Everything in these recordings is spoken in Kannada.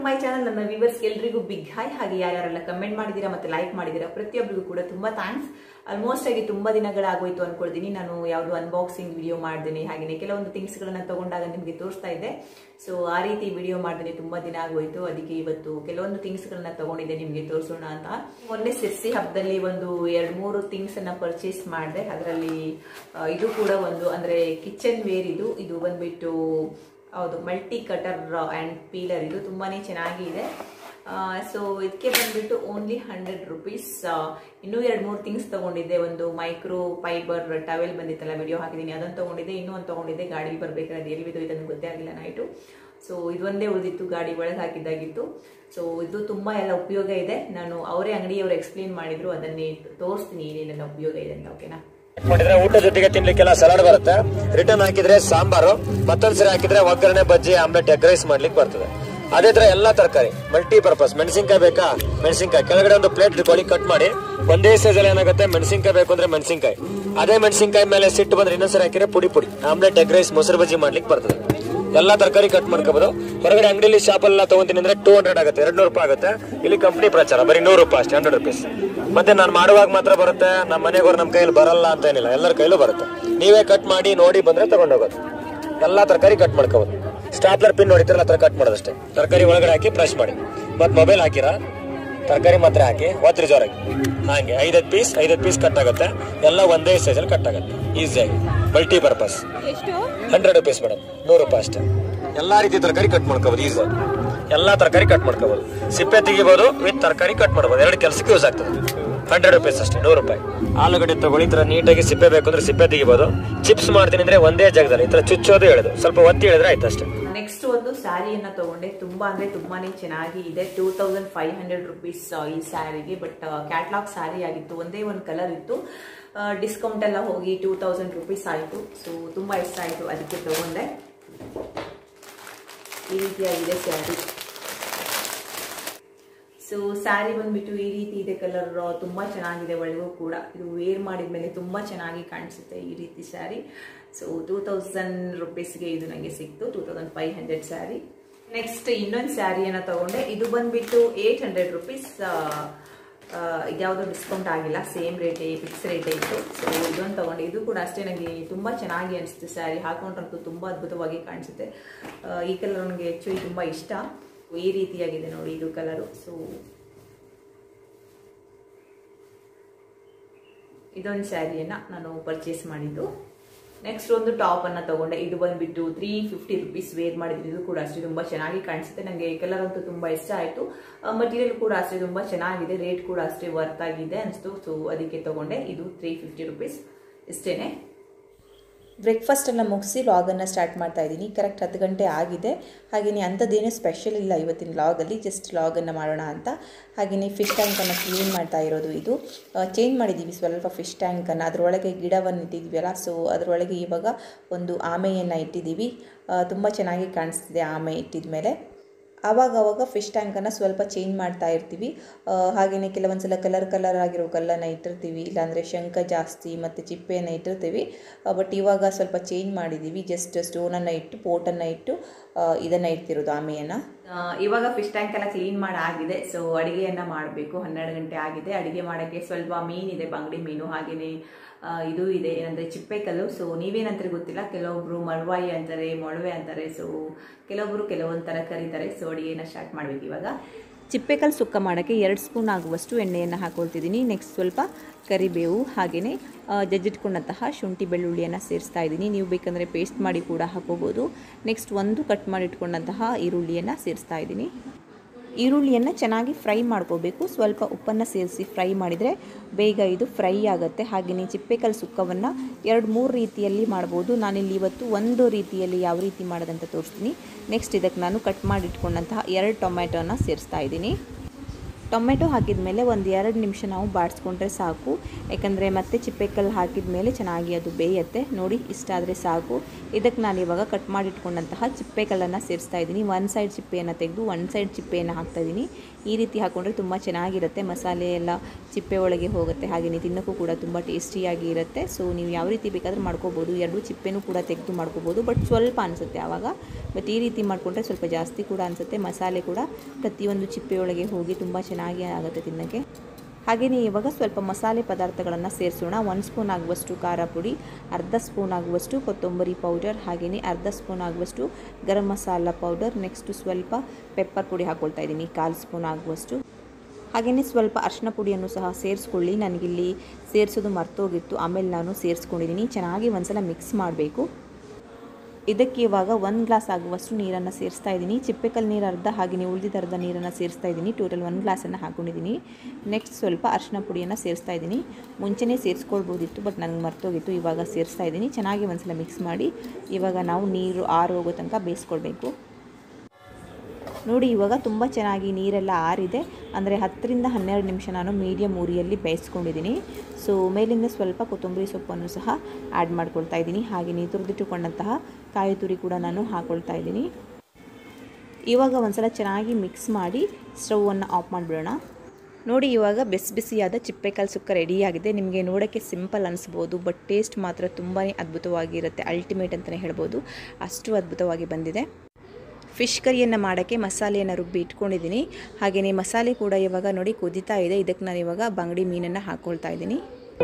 ಮೈ ಚಾನಲ್ ನನ್ನ ವ್ಯೂವರ್ಸ್ ಎಲ್ರಿಗೂ ಬಿಗ್ ಹಾಯ್ ಹಾಗೆ ಯಾರ್ಯಾರೆಲ್ಲ ಕಮೆಂಟ್ ಮಾಡಿದ್ದೀರಾ ಮತ್ತೆ ಲೈಕ್ ಮಾಡಿದ್ದೀರಾ ಪ್ರತಿಯೊಬ್ಬರಿಗೂ ಕೂಡ ತುಂಬಾ ಥ್ಯಾಂಕ್ಸ್ ಆಲ್ಮೋಸ್ಟ್ ಆಗಿ ತುಂಬಾ ದಿನಗಳಾಗೋಯ್ತು ಅನ್ಕೊಳ್ತೀನಿ ನಾನು ಯಾವುದು ಅನ್ಬಾಕ್ಸಿಂಗ್ ವಿಡಿಯೋ ಮಾಡ್ತೀನಿ ಹಾಗೆಯೇ ಕೆಲವೊಂದು ಥಿಂಗ್ಸ್ ಗಳನ್ನ ತಗೊಂಡಾಗ ನಿಮಗೆ ತೋರಿಸ್ತಾ ಇದ್ದೆ ಸೊ ಆ ರೀತಿ ವಿಡಿಯೋ ಮಾಡ್ತೀನಿ ತುಂಬಾ ದಿನ ಆಗೋಯ್ತು ಅದಕ್ಕೆ ಇವತ್ತು ಕೆಲವೊಂದು ಥಿಂಗ್ಸ್ ಗಳನ್ನ ತಗೊಂಡಿದ್ದೆ ನಿಮಗೆ ತೋರಿಸೋಣ ಅಂತ ಮೊನ್ನೆ ಸಿರ್ಸಿ ಹಬ್ಬದಲ್ಲಿ ಒಂದು ಎರಡ್ ಮೂರು ಥಿಂಗ್ಸ್ ಅನ್ನ ಪರ್ಚೇಸ್ ಮಾಡಿದೆ ಅದರಲ್ಲಿ ಇದು ಕೂಡ ಒಂದು ಅಂದ್ರೆ ಕಿಚನ್ ವೇರ್ ಇದು ಇದು ಬಂದ್ಬಿಟ್ಟು ಹೌದು ಮಲ್ಟಿ ಕಟರ್ ಆ್ಯಂಡ್ ಪೀಲರ್ ಇದು ತುಂಬಾನೇ ಚೆನ್ನಾಗಿದೆ ಸೊ ಇದಕ್ಕೆ ಬಂದ್ಬಿಟ್ಟು ಓನ್ಲಿ ಹಂಡ್ರೆಡ್ ರುಪೀಸ್ ಇನ್ನೂ ಎರಡು ಮೂರು ಥಿಂಗ್ಸ್ ತಗೊಂಡಿದ್ದೆ ಒಂದು ಮೈಕ್ರೋ ಫೈಬರ್ ಟವೆಲ್ ಬಂದಿತ್ತಲ್ಲ ವಿಡಿಯೋ ಹಾಕಿದ್ದೀನಿ ಅದನ್ನು ತಗೊಂಡಿದ್ದೆ ಇನ್ನೂ ಒಂದು ತಗೊಂಡಿದ್ದೆ ಗಾಡಿ ಬರ್ಬೇಕಾದ್ರೆ ಅದು ಎಲ್ಲಿ ಬಿದ್ದು ಇದನ್ನು ಗೊತ್ತೇ ಆಗಿಲ್ಲ ನೈಟು ಸೊ ಇದೊಂದೇ ಉಳಿದಿತ್ತು ಗಾಡಿ ಒಳಗೆ ಹಾಕಿದ್ದಾಗಿತ್ತು ಸೊ ಇದು ತುಂಬಾ ಎಲ್ಲ ಉಪಯೋಗ ಇದೆ ನಾನು ಅವರೇ ಅಂಗಡಿಯವರು ಎಕ್ಸ್ಪ್ಲೇನ್ ಮಾಡಿದ್ರು ಅದನ್ನೇ ತೋರಿಸ್ತೀನಿ ಏನೇನೆಲ್ಲ ಉಪಯೋಗ ಇದೆ ಅಂತ ಓಕೆನಾ ಮಾಡಿದ್ರೆ ಊಟ ಜೊತೆಗೆ ತಿನ್ಲಿಕ್ಕೆಲ್ಲ ಸಲಾಡ್ ಬರುತ್ತೆ ರಿಟರ್ನ್ ಹಾಕಿದ್ರೆ ಸಾಂಬಾರು ಮತ್ತೊಂದ್ಸರಿ ಹಾಕಿದ್ರೆ ಒಗ್ಗರಣೆ ಬಜ್ಜಿ ಆಮ್ಲೆಟ್ ಎಗ್ ರೈಸ್ ಮಾಡ್ಲಿಕ್ಕೆ ಬರ್ತದೆ ಅದೇ ತರ ಎಲ್ಲಾ ತರಕಾರಿ ಮಲ್ಟಿ ಪರ್ಪಸ್ ಮೆಣಸಿನ್ಕಾಯಿ ಬೇಕಾ ಮೆಣಸಿನ್ಕಾಯಿ ಕೆಳಗಡೆ ಒಂದು ಪ್ಲೇಟ್ ಇಟ್ಕೊಳ್ಳಿ ಕಟ್ ಮಾಡಿ ಒಂದೇ ಸೈಜ್ ಅಲ್ಲಿ ಏನಾಗುತ್ತೆ ಮೆಣಸಿನ್ಕಾಯಿ ಬೇಕು ಅಂದ್ರೆ ಮೆಣಸಿನ್ಕಾಯಿ ಅದೇ ಮೆಣಸಿನ್ಕಾಯಿ ಮೇಲೆ ಸಿಟ್ಟು ಬಂದ್ರೆ ಇನ್ನೊಂದ್ಸರಿ ಹಾಕಿದ್ರೆ ಪುಡಿ ಪುಡಿ ಆಮ್ಲೆಟ್ ಎಗ್ ರೈಸ್ ಮೊಸರು ಬಜ್ಜಿ ಮಾಡ್ಲಿಕ್ಕೆ ಬರ್ತದೆ ಎಲ್ಲಾ ತರಕಾರಿ ಕಟ್ ಮಾಡ್ಕೋಬಹುದು ಹೊರಗಡೆ ಅಂಗಡಿಲಿ ಶಾಪ್ ಎಲ್ಲ ತಗೊಂತೀನಿ ಅಂದ್ರೆ ಟೂ ಹಂಡ್ರೆಡ್ ಆಗುತ್ತೆ ಎರಡ್ ನೂರು ರೂಪಾಯಿ ಆಗುತ್ತೆ ಇಲ್ಲಿ ಕಂಪ್ನಿ ಪ್ರಚಾರ ಬರೀ ನೂರು ರೂಪಾಯಿ ಅಷ್ಟೇ ಹಂಡ್ರೆಡ್ ರುಪೀಸ್ ಮತ್ತೆ ನಾನು ಮಾಡುವಾಗ ಮಾತ್ರ ಬರುತ್ತೆ ನಮ್ಮ ಮನೆಗೋರು ನಮ್ಮ ಕೈಯಲ್ಲಿ ಬರಲ್ಲ ಅಂತ ಏನಿಲ್ಲ ಎಲ್ಲರ ಕೈಲೂ ಬರುತ್ತೆ ನೀವೇ ಕಟ್ ಮಾಡಿ ನೋಡಿ ಬಂದ್ರೆ ತಗೊಂಡೋಗೋದು ಎಲ್ಲಾ ತರಕಾರಿ ಕಟ್ ಮಾಡ್ಕೋಬಹುದು ಸ್ಟಾಪ್ಲರ್ ಪಿನ್ ನೋಡಿದ್ರಲ್ಲ ತರ ಕಟ್ ಮಾಡೋದಷ್ಟೇ ತರಕಾರಿ ಒಳಗಡೆ ಹಾಕಿ ಪ್ರೆಸ್ ಮಾಡಿ ಮತ್ ಮೊಬೈಲ್ ಹಾಕಿರಾ ತರಕಾರಿ ಮಾತ್ರ ಹಾಕಿ ಒತ್ರಿ ಜೋರಾಗಿ ಹಾಗೆ ಐದೈದು ಪೀಸ್ ಐದೈದು ಪೀಸ್ ಕಟ್ ಆಗುತ್ತೆ ಎಲ್ಲ ಒಂದೇ ಸೈಜ್ ಅಲ್ಲಿ ಕಟ್ ಆಗುತ್ತೆ ಈಸಿಯಾಗಿ multi purpose hundred rupees madam ನೂರು ರೂಪಾಯಿ ಅಷ್ಟೇ ಎಲ್ಲಾ ರೀತಿ ತರಕಾರಿ ಕಟ್ ಮಾಡ್ಕೋಬಹುದು ಈಸಿ ಎಲ್ಲಾ ತರಕಾರಿ ಕಟ್ ಮಾಡ್ಕೋಬಹುದು ಸಿಪ್ಪೆ ತೆಗಿಬಹುದು ವಿತ್ ತರಕಾರಿ ಕಟ್ ಮಾಡಬಹುದು ಎರಡು ಕೆಲಸಕ್ಕೆ ಯೂಸ್ ಆಗ್ತದೆ ಹಂಡ್ರೆಡ್ ರುಪೀಸ್ ಅಷ್ಟೇ ನೂರು ರೂಪಾಯಿ ಆಲೂಗಡ್ಡೆ ತಗೊಳ್ಳಿ ಈ ತರ ನೀಟಾಗಿ ಸಿಪ್ಪೆ ಬೇಕು ಅಂದ್ರೆ ಸಿಪ್ಪೆ ತೆಗಿಬಹುದು ಚಿಪ್ಸ್ ಮಾಡ್ತೀನಿ ಅಂದ್ರೆ ಒಂದೇ ಜಾಗದಲ್ಲಿ ಈ ತರ ಚುಚ್ಚೋದು ಹೇಳುದು ಸ್ವಲ್ಪ ಒತ್ತಿ ಹೇಳಿದ್ರೆ ಆಯ್ತು ಅಷ್ಟೇ ನೆಕ್ಸ್ಟ್ ಒಂದು ಸ್ಯಾರಿಯನ್ನ ತಗೊಂಡೆ ತುಂಬಾ ಅಂದ್ರೆ ತುಂಬಾನೇ ಚೆನ್ನಾಗಿ ಇದೆ two thousand five hundred rupees ಈ ಸ್ಯಾರಿಗೆ ಬಟ್ ಕ್ಯಾಟ್ಲಾಗ್ ಸ್ಯಾರಿ ಆಗಿತ್ತು ಒಂದೇ ಒಂದು ಕಲರ್ ಇತ್ತು ಡಿಸ್ಕೌಂಟ್ ಎಲ್ಲ ಹೋಗಿ ಟೂ ತೌಸಂಡ್ ರುಪೀಸ್ ಆಯಿತು ಸೊ ತುಂಬಾ ಇಷ್ಟ ಆಯಿತು ಅದಕ್ಕೆ ತಗೊಂಡೆ ಈ ರೀತಿಯಾಗಿದೆ ಸ್ಯಾರಿ ಸೊ ಸ್ಯಾರಿ ಬಂದ್ಬಿಟ್ಟು ಈ ರೀತಿ ಇದೆ ಕಲರ್ ತುಂಬಾ ಚೆನ್ನಾಗಿದೆ ಒಳಗೂ ಕೂಡ ಇದು ವೇರ್ ಮಾಡಿದ್ಮೇಲೆ ತುಂಬಾ ಚೆನ್ನಾಗಿ ಕಾಣಿಸುತ್ತೆ ಈ ರೀತಿ ಸ್ಯಾರಿ ಸೊ ಟೂ ತೌಸಂಡ್ ರುಪೀಸ್ಗೆ ಇದು ನನಗೆ ಸಿಕ್ತು two thousand five hundred sari next ಇನ್ನೊಂದು ಸ್ಯಾರಿಯನ್ನು ತಗೊಂಡೆ ಇದು ಬಂದ್ಬಿಟ್ಟು ಏಟ್ ಹಂಡ್ರೆಡ್ ರುಪೀಸ್ ಯಾವುದೋ ಡಿಸ್ಕೌಂಟ್ ಆಗಿಲ್ಲ ಸೇಮ್ ರೇಟೇ ಫಿಕ್ಸ್ ರೇಟೇ ಇತ್ತು ಸೊ ಇದೊಂದು ತಗೊಂಡೆ ಇದು ಕೂಡ ಅಷ್ಟೇ ನನಗೆ ತುಂಬ ಚೆನ್ನಾಗಿ ಅನಿಸುತ್ತೆ ಸ್ಯಾರಿ ಹಾಕೊಂಡ್ರಂತೂ ತುಂಬ ಅದ್ಭುತವಾಗಿ ಕಾಣಿಸುತ್ತೆ ಈ ಕಲರ್ ನನಗೆ ಆ್ಯಕ್ಚುಲಿ ತುಂಬ ಇಷ್ಟ ಈ ರೀತಿಯಾಗಿದೆ ನೋಡಿ ಇದು ಕಲರು ಸೊ ಇದೊಂದು ಸ್ಯಾರಿಯನ್ನು ನಾನು ಪರ್ಚೇಸ್ ಮಾಡಿದ್ದು ನೆಕ್ಸ್ಟ್ ಒಂದು ಟಾಪ್ ಅನ್ನ ತಗೊಂಡೆ ಇದು ಬಂದ್ಬಿಟ್ಟು ತ್ರೀ ಫಿಫ್ಟಿ ರುಪೀಸ್ ವೇರ್ ಮಾಡಿದ್ರು ಇದು ಕೂಡ ಅಷ್ಟೇ ತುಂಬಾ ಚೆನ್ನಾಗಿ ಕಾಣಿಸುತ್ತೆ ನನಗೆ ಕಲರ್ ಅಂತೂ ತುಂಬಾ ಇಷ್ಟ ಆಯ್ತು ಮಟೀರಿಯಲ್ ಕೂಡ ಅಷ್ಟೇ ತುಂಬಾ ಚೆನ್ನಾಗಿದೆ ರೇಟ್ ಕೂಡ ಅಷ್ಟೇ ವರ್ತ್ ಆಗಿದೆ ಅನಿಸ್ತು ಸೊ ಅದಕ್ಕೆ ತಗೊಂಡೆ ಇದು ತ್ರೀ ಫಿಫ್ಟಿ ರುಪೀಸ್ ಇಷ್ಟೇನೆ ಬ್ರೇಕ್ಫಾಸ್ಟ್ ಎಲ್ಲ ಮುಗಿಸಿ ಲಾಗನ್ನು ಸ್ಟಾರ್ಟ್ ಮಾಡ್ತಾ ಇದ್ದೀನಿ ಕರೆಕ್ಟ್ ಹತ್ತು ಗಂಟೆ ಆಗಿದೆ ಹಾಗೆಯೇ ಅಂಥದ್ದೇನು ಸ್ಪೆಷಲ್ ಇಲ್ಲ ಇವತ್ತಿನ ಲಾಗಲ್ಲಿ ಜಸ್ಟ್ ಲಾಗನ್ನು ಮಾಡೋಣ ಅಂತ ಹಾಗೆಯೇ ಫಿಶ್ ಟ್ಯಾಂಕನ್ನು ಕ್ಲೀನ್ ಮಾಡ್ತಾ ಇರೋದು ಇದು ಚೇಂಜ್ ಮಾಡಿದ್ದೀವಿ ಸ್ವಲ್ಪ ಫಿಶ್ ಟ್ಯಾಂಕನ್ನು ಅದರೊಳಗೆ ಗಿಡವನ್ನು ಇಟ್ಟಿದ್ವಲ್ಲ ಸೊ ಅದರೊಳಗೆ ಇವಾಗ ಒಂದು ಆಮೆಯನ್ನು ಇಟ್ಟಿದ್ದೀವಿ ತುಂಬ ಚೆನ್ನಾಗಿ ಕಾಣಿಸ್ತಿದೆ ಆಮೆ ಇಟ್ಟಿದ ಮೇಲೆ ಆವಾಗ ಆವಾಗ ಫಿಶ್ ಟ್ಯಾಂಕನ್ನು ಸ್ವಲ್ಪ ಚೇಂಜ್ ಮಾಡ್ತಾ ಇರ್ತೀವಿ ಹಾಗೆಯೇ ಕೆಲವೊಂದು ಸಲ ಕಲರ್ ಕಲರ್ ಆಗಿರೋ ಕಲ್ಲನ್ನು ಇಟ್ಟಿರ್ತೀವಿ ಇಲ್ಲಾಂದರೆ ಶಂಕ ಜಾಸ್ತಿ ಮತ್ತು ಚಿಪ್ಪೆಯನ್ನು ಇಟ್ಟಿರ್ತೀವಿ ಬಟ್ ಇವಾಗ ಸ್ವಲ್ಪ ಚೇಂಜ್ ಮಾಡಿದ್ದೀವಿ ಜಸ್ಟ್ ಸ್ಟೋನನ್ನು ಇಟ್ಟು ಪೋಟನ್ನು ಇಟ್ಟು ಇದನ್ನು ಇಡ್ತಿರೋದು ಆಮೆಯನ್ನು ಇವಾಗ ಫಿಶ್ ಟ್ಯಾಂಕ್ ಎಲ್ಲ ಕ್ಲೀನ್ ಮಾಡಿ ಆಗಿದೆ ಸೊ ಅಡಿಗೆಯನ್ನ ಮಾಡಬೇಕು ಹನ್ನೆರಡು ಗಂಟೆ ಆಗಿದೆ ಅಡಿಗೆ ಮಾಡೋಕ್ಕೆ ಸ್ವಲ್ಪ ಮೀನಿದೆ ಬಂಗಡಿ ಮೀನು ಹಾಗೆಯೇ ಇದು ಇದೆ ಏನಂದ್ರೆ ಚಿಪ್ಪೆಕಲ್ಲು ಸೊ ನೀವೇನಂತಾರೆ ಗೊತ್ತಿಲ್ಲ ಕೆಲವೊಬ್ರು ಮಳವಾಯಿ ಅಂತಾರೆ ಮೊಳವೆ ಅಂತಾರೆ ಸೊ ಕೆಲವೊಬ್ರು ಕೆಲವೊಂದು ಥರ ಕರೀತಾರೆ ಸೊ ಅಡಿಗೆನ ಸ್ಟಾರ್ಟ್ ಮಾಡ್ಬೇಕು ಇವಾಗ ಚಿಪ್ಪೆಕಲ್ಲು ಸುಕ್ಕ ಮಾಡೋಕ್ಕೆ ಎರಡು ಸ್ಪೂನ್ ಆಗುವಷ್ಟು ಎಣ್ಣೆಯನ್ನು ಹಾಕೊಳ್ತಿದ್ದೀನಿ ನೆಕ್ಸ್ಟ್ ಸ್ವಲ್ಪ ಕರಿಬೇವು ಹಾಗೆಯೇ ಜಜ್ಜಿಟ್ಕೊಂಡಂತಹ ಶುಂಠಿ ಬೆಳ್ಳುಳ್ಳಿಯನ್ನು ಸೇರಿಸ್ತಾ ಇದ್ದೀನಿ ನೀವು ಬೇಕಂದರೆ ಪೇಸ್ಟ್ ಮಾಡಿ ಕೂಡ ಹಾಕೋಬೋದು ನೆಕ್ಸ್ಟ್ ಒಂದು ಕಟ್ ಮಾಡಿ ಇಟ್ಕೊಂಡಂತಹ ಈರುಳ್ಳಿಯನ್ನು ಸೇರಿಸ್ತಾ ಇದ್ದೀನಿ ಈರುಳ್ಳಿಯನ್ನು ಚೆನ್ನಾಗಿ ಫ್ರೈ ಮಾಡ್ಕೋಬೇಕು ಸ್ವಲ್ಪ ಉಪ್ಪನ್ನು ಸೇರಿಸಿ ಫ್ರೈ ಮಾಡಿದರೆ ಬೇಗ ಇದು ಫ್ರೈ ಆಗುತ್ತೆ ಹಾಗೆಯೇ ಚಿಪ್ಪೆಕಲ್ಲು ಸುಕ್ಕವನ್ನು ಎರಡು ಮೂರು ರೀತಿಯಲ್ಲಿ ಮಾಡ್ಬೋದು ನಾನಿಲ್ಲಿ ಇವತ್ತು ಒಂದು ರೀತಿಯಲ್ಲಿ ಯಾವ ರೀತಿ ಮಾಡೋದಂತ ತೋರಿಸ್ತೀನಿ ನೆಕ್ಸ್ಟ್ ಇದಕ್ಕೆ ನಾನು ಕಟ್ ಮಾಡಿ ಇಟ್ಕೊಂಡಂತಹ ಎರಡು ಟೊಮ್ಯಾಟೋನ ಸೇರಿಸ್ತಾ ಇದ್ದೀನಿ ಟೊಮೆಟೊ ಹಾಕಿದ ಮೇಲೆ ಒಂದು ಎರಡು ನಿಮಿಷ ನಾವು ಬಾಡಿಸ್ಕೊಂಡ್ರೆ ಸಾಕು ಯಾಕಂದರೆ ಮತ್ತೆ ಚಿಪ್ಪೆಕಲ್ಲು ಹಾಕಿದ ಮೇಲೆ ಚೆನ್ನಾಗಿ ಅದು ಬೇಯುತ್ತೆ ನೋಡಿ ಇಷ್ಟಾದರೆ ಸಾಕು ಇದಕ್ಕೆ ನಾನು ಇವಾಗ ಕಟ್ ಮಾಡಿಟ್ಕೊಂಡಂತಹ ಚಿಪ್ಪೆಕಲ್ಲನ್ನು ಸೇರಿಸ್ತಾ ಇದ್ದೀನಿ ಒನ್ ಸೈಡ್ ಚಿಪ್ಪೆಯನ್ನು ತೆಗೆದು ಒನ್ ಸೈಡ್ ಚಿಪ್ಪೆಯನ್ನು ಹಾಕ್ತಾ ಇದ್ದೀನಿ ಈ ರೀತಿ ಹಾಕ್ಕೊಂಡ್ರೆ ತುಂಬ ಚೆನ್ನಾಗಿರುತ್ತೆ ಮಸಾಲೆ ಎಲ್ಲ ಚಿಪ್ಪೆ ಒಳಗೆ ಹೋಗುತ್ತೆ ಹಾಗೆಯೇ ತಿನ್ನೋಕ್ಕೂ ಕೂಡ ತುಂಬ ಟೇಸ್ಟಿಯಾಗಿ ಇರುತ್ತೆ ಸೊ ನೀವು ಯಾವ ರೀತಿ ಬೇಕಾದರೂ ಮಾಡ್ಕೋಬೋದು ಎರಡು ಚಿಪ್ಪೆನೂ ಕೂಡ ತೆಗೆದು ಮಾಡ್ಕೋಬೋದು ಬಟ್ ಸ್ವಲ್ಪ ಅನಿಸುತ್ತೆ ಆವಾಗ ಬಟ್ ಈ ರೀತಿ ಮಾಡಿಕೊಂಡ್ರೆ ಸ್ವಲ್ಪ ಜಾಸ್ತಿ ಕೂಡ ಅನಿಸುತ್ತೆ ಮಸಾಲೆ ಕೂಡ ಪ್ರತಿಯೊಂದು ಚಿಪ್ಪೆಯೊಳಗೆ ಹೋಗಿ ತುಂಬ ಚೆನ್ನಾಗಿ ಆಗುತ್ತೆ ತಿನ್ನೋಕ್ಕೆ ಹಾಗೆಯೇ ಇವಾಗ ಸ್ವಲ್ಪ ಮಸಾಲೆ ಪದಾರ್ಥಗಳನ್ನು ಸೇರಿಸೋಣ ಒಂದು ಸ್ಪೂನ್ ಆಗುವಷ್ಟು ಖಾರ ಪುಡಿ ಅರ್ಧ ಸ್ಪೂನ್ ಆಗುವಷ್ಟು ಕೊತ್ತಂಬರಿ ಪೌಡರ್ ಹಾಗೆಯೇ ಅರ್ಧ ಸ್ಪೂನ್ ಆಗುವಷ್ಟು ಗರಂ ಮಸಾಲ ಪೌಡರ್ ನೆಕ್ಸ್ಟು ಸ್ವಲ್ಪ ಪೆಪ್ಪರ್ ಪುಡಿ ಹಾಕ್ಕೊಳ್ತಾ ಇದ್ದೀನಿ ಕಾಲು ಸ್ಪೂನ್ ಆಗುವಷ್ಟು ಹಾಗೆಯೇ ಸ್ವಲ್ಪ ಅರಿಶಿನ ಪುಡಿಯನ್ನು ಸಹ ಸೇರಿಸ್ಕೊಳ್ಳಿ ನನಗಿಲ್ಲಿ ಸೇರಿಸೋದು ಮರ್ತೋಗಿತ್ತು ಆಮೇಲೆ ನಾನು ಸೇರಿಸ್ಕೊಂಡಿದ್ದೀನಿ ಚೆನ್ನಾಗಿ ಒಂದ್ಸಲ ಮಿಕ್ಸ್ ಮಾಡಬೇಕು ಇದಕ್ಕೆ ಇವಾಗ ಒಂದು ಗ್ಲಾಸ್ ಆಗುವಷ್ಟು ನೀರನ್ನು ಸೇರಿಸ್ತಾ ಇದ್ದೀನಿ ಚಿಪ್ಪೆಕಲ್ ನೀರು ಅರ್ಧ ಹಾಗೆಯೇ ಉಳಿದಿದ್ದ ಅರ್ಧ ನೀರನ್ನು ಸೇರಿಸ್ತಾ ಇದ್ದೀನಿ ಟೋಟಲ್ ಒಂದು ಗ್ಲಾಸನ್ನು ಹಾಕ್ಕೊಂಡಿದ್ದೀನಿ ನೆಕ್ಸ್ಟ್ ಸ್ವಲ್ಪ ಅರಿಶಿನ ಪುಡಿಯನ್ನು ಸೇರಿಸ್ತಾ ಇದ್ದೀನಿ ಮುಂಚೆನೇ ಸೇರಿಸ್ಕೊಳ್ಬೋದಿತ್ತು ಬಟ್ ನನಗೆ ಮರ್ತೋಗಿತ್ತು ಇವಾಗ ಸೇರಿಸ್ತಾ ಇದ್ದೀನಿ ಚೆನ್ನಾಗಿ ಒಂದ್ಸಲ ಮಿಕ್ಸ್ ಮಾಡಿ ಇವಾಗ ನಾವು ನೀರು ಆರು ಹೋಗೋ ತನಕ ಬೇಯಿಸ್ಕೊಳ್ಬೇಕು ನೋಡಿ ಇವಾಗ ತುಂಬ ಚೆನ್ನಾಗಿ ನೀರೆಲ್ಲ ಆರಿದೆ ಅಂದರೆ ಹತ್ತರಿಂದ ಹನ್ನೆರಡು ನಿಮಿಷ ನಾನು ಮೀಡಿಯಮ್ ಉರಿಯಲ್ಲಿ ಬೇಯಿಸ್ಕೊಂಡಿದ್ದೀನಿ ಸೊ ಮೇಲಿಂದ ಸ್ವಲ್ಪ ಕೊತ್ತಂಬರಿ ಸೊಪ್ಪನ್ನು ಸಹ ಆ್ಯಡ್ ಮಾಡ್ಕೊಳ್ತಾ ಇದ್ದೀನಿ ಹಾಗೆಯೇ ತುರಿದಿಟ್ಟುಕೊಂಡಂತಹ ಕಾಯಿ ತುರಿ ಕೂಡ ನಾನು ಹಾಕ್ಕೊಳ್ತಾ ಇದ್ದೀನಿ ಇವಾಗ ಒಂದ್ಸಲ ಚೆನ್ನಾಗಿ ಮಿಕ್ಸ್ ಮಾಡಿ ಸ್ಟವನ್ನು ಆಫ್ ಮಾಡಿಬಿಡೋಣ ನೋಡಿ ಇವಾಗ ಬಿಸಿ ಬಿಸಿಯಾದ ಚಿಪ್ಪೆಕಾಲು ಸುಕ್ಕ ರೆಡಿಯಾಗಿದೆ ನಿಮಗೆ ನೋಡೋಕ್ಕೆ ಸಿಂಪಲ್ ಅನಿಸ್ಬೋದು ಬಟ್ ಟೇಸ್ಟ್ ಮಾತ್ರ ತುಂಬಾ ಅದ್ಭುತವಾಗಿರುತ್ತೆ ಅಲ್ಟಿಮೇಟ್ ಅಂತಲೇ ಹೇಳ್ಬೋದು ಅಷ್ಟು ಅದ್ಭುತವಾಗಿ ಬಂದಿದೆ ಫಿಶ್ ಕರಿಯನ್ನು ಮಾಡೋಕ್ಕೆ ಮಸಾಲೆಯನ್ನು ರುಬ್ಬಿ ಇಟ್ಕೊಂಡಿದ್ದೀನಿ ಹಾಗೆಯೇ ಮಸಾಲೆ ಕೂಡ ಇವಾಗ ನೋಡಿ ಕುದೀತಾ ಇದೆ ಇದಕ್ಕೆ ನಾನು ಇವಾಗ ಬಂಗಡಿ ಮೀನನ್ನು ಹಾಕ್ಕೊಳ್ತಾ ಇದ್ದೀನಿ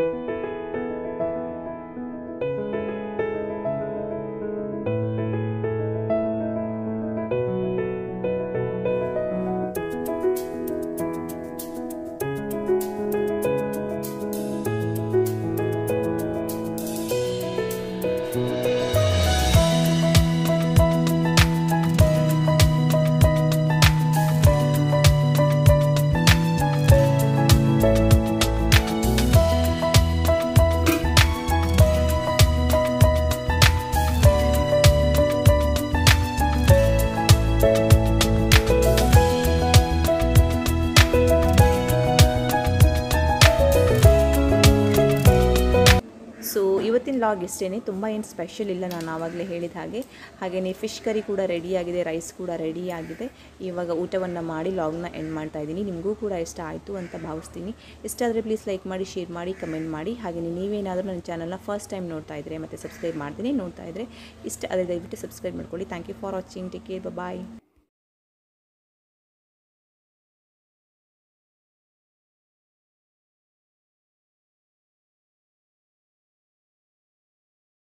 ಸೊ ಇವತ್ತಿನ ಲಾಗ್ ಇಷ್ಟೇ ತುಂಬ ಏನು ಸ್ಪೆಷಲ್ ಇಲ್ಲ ನಾನು ಆವಾಗಲೇ ಹೇಳಿದ ಹಾಗೆ ಹಾಗೆಯೇ ಫಿಶ್ ಕರಿ ಕೂಡ ರೆಡಿಯಾಗಿದೆ ರೈಸ್ ಕೂಡ ರೆಡಿಯಾಗಿದೆ ಇವಾಗ ಊಟವನ್ನು ಮಾಡಿ ಲಾಗ್ನ ಎಂಡ್ ಮಾಡ್ತಾ ಇದ್ದೀನಿ ನಿಮಗೂ ಕೂಡ ಇಷ್ಟ ಆಯಿತು ಅಂತ ಭಾವಿಸ್ತೀನಿ ಇಷ್ಟ ಆದರೆ ಪ್ಲೀಸ್ ಲೈಕ್ ಮಾಡಿ ಶೇರ್ ಮಾಡಿ ಕಮೆಂಟ್ ಮಾಡಿ ಹಾಗೆಯೇ ನೀವೇನಾದರೂ ನನ್ನ ಚಾನಲ್ನ ಫಸ್ಟ್ ಟೈಮ್ ನೋಡ್ತಾ ಇದ್ದರೆ ಮತ್ತು ಸಬ್ಸ್ಕ್ರೈಬ್ ಮಾಡ್ತೀನಿ ನೋಡ್ತಾ ಇದ್ದರೆ ಇಷ್ಟ ಆದರೆ ದಯವಿಟ್ಟು ಸಬ್ಸ್ಕ್ರೈಬ್ ಮಾಡ್ಕೊಳ್ಳಿ thank you for watching take care bye